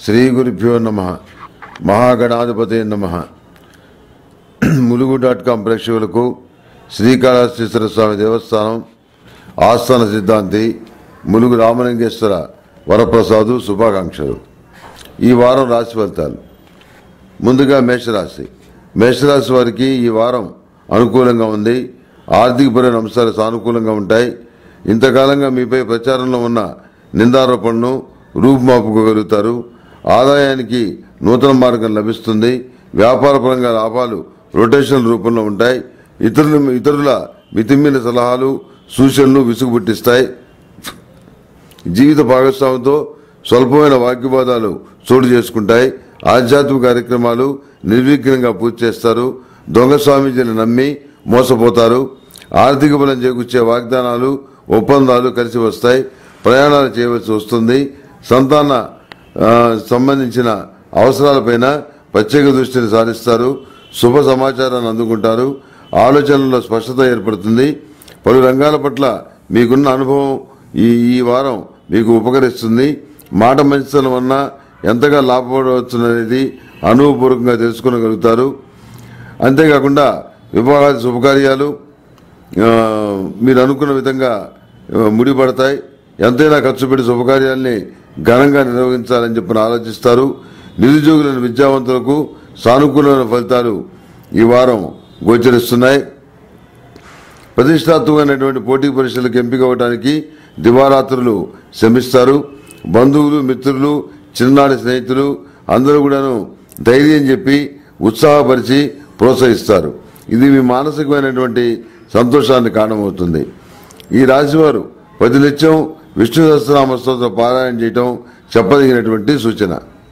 శ్రీ గురుభ్యో నమ మహాగణాధిపతి నమ ములుగు డాట్ కాం ప్రేక్షకులకు శ్రీకాళహస్తీశ్వర స్వామి దేవస్థానం ఆస్థాన సిద్ధాంతి ములుగు రామలింగేశ్వర వరప్రసాదు శుభాకాంక్షలు ఈ వారం రాశి ఫలితాలు ముందుగా మేషరాశి మేషరాశి వారికి ఈ వారం అనుకూలంగా ఉంది ఆర్థికపరమైన అంశాలు సానుకూలంగా ఉంటాయి ఇంతకాలంగా మీపై ప్రచారంలో ఉన్న నిందారోపణను రూపుమాపుకోగలుగుతారు ఆదాయానికి నూతన మార్గం లభిస్తుంది వ్యాపారపరంగా లాభాలు రొటేషన్ రూపంలో ఉంటాయి ఇతరుల ఇతరుల మితిమీన సలహాలు సూచనలు విసుగు పుట్టిస్తాయి జీవిత భాగస్వామితో స్వల్పమైన వాగ్వివాదాలు చోటు చేసుకుంటాయి ఆధ్యాత్మిక కార్యక్రమాలు నిర్విఘ్నంగా పూర్తి చేస్తారు దొంగ స్వామీజీని నమ్మి మోసపోతారు ఆర్థిక బలం చేకూర్చే వాగ్దానాలు ఒప్పందాలు కలిసి వస్తాయి ప్రయాణాలు చేయవలసి వస్తుంది సంతాన ఆ, సంబంధించిన అవసరాలపైన ప్రత్యేక దృష్టిని సారిస్తారు శుభ సమాచారాన్ని అందుకుంటారు ఆలోచనల్లో స్పష్టత ఏర్పడుతుంది పలు రంగాల పట్ల మీకున్న అనుభవం ఈ ఈ వారం మీకు ఉపకరిస్తుంది మాట మంచితనం వలన ఎంతగా లాభపడవచ్చుననేది అనుభవపూర్వకంగా తెలుసుకోగలుగుతారు అంతేకాకుండా వివాహాది శుభకార్యాలు ఆ, మీరు అనుకున్న విధంగా ఆ, ముడిపడతాయి ఎంతైనా ఖర్చు పెట్టి శుభకార్యాల్ని ఘనంగా నిర్వహించాలని చెప్పి ఆలోచిస్తారు నిరుద్యోగులైన విద్యావంతులకు సానుకూలమైన ఫలితాలు ఈ వారం గోచరిస్తున్నాయి ప్రతిష్టాత్మకమైనటువంటి పోటీ పరీక్షలకు ఎంపిక అవ్వడానికి దివారాత్రులు శ్రమిస్తారు బంధువులు మిత్రులు చిన్ననాటి స్నేహితులు అందరూ కూడాను ధైర్యం చెప్పి ఉత్సాహపరిచి ప్రోత్సహిస్తారు ఇది మీ మానసికమైనటువంటి సంతోషాన్ని కారణమవుతుంది ఈ రాశివారు ప్రతి నిత్యం విష్ణు సహస్రనామ స్తోత్ర పారాయణ చేయటం చెప్పదగినటువంటి సూచన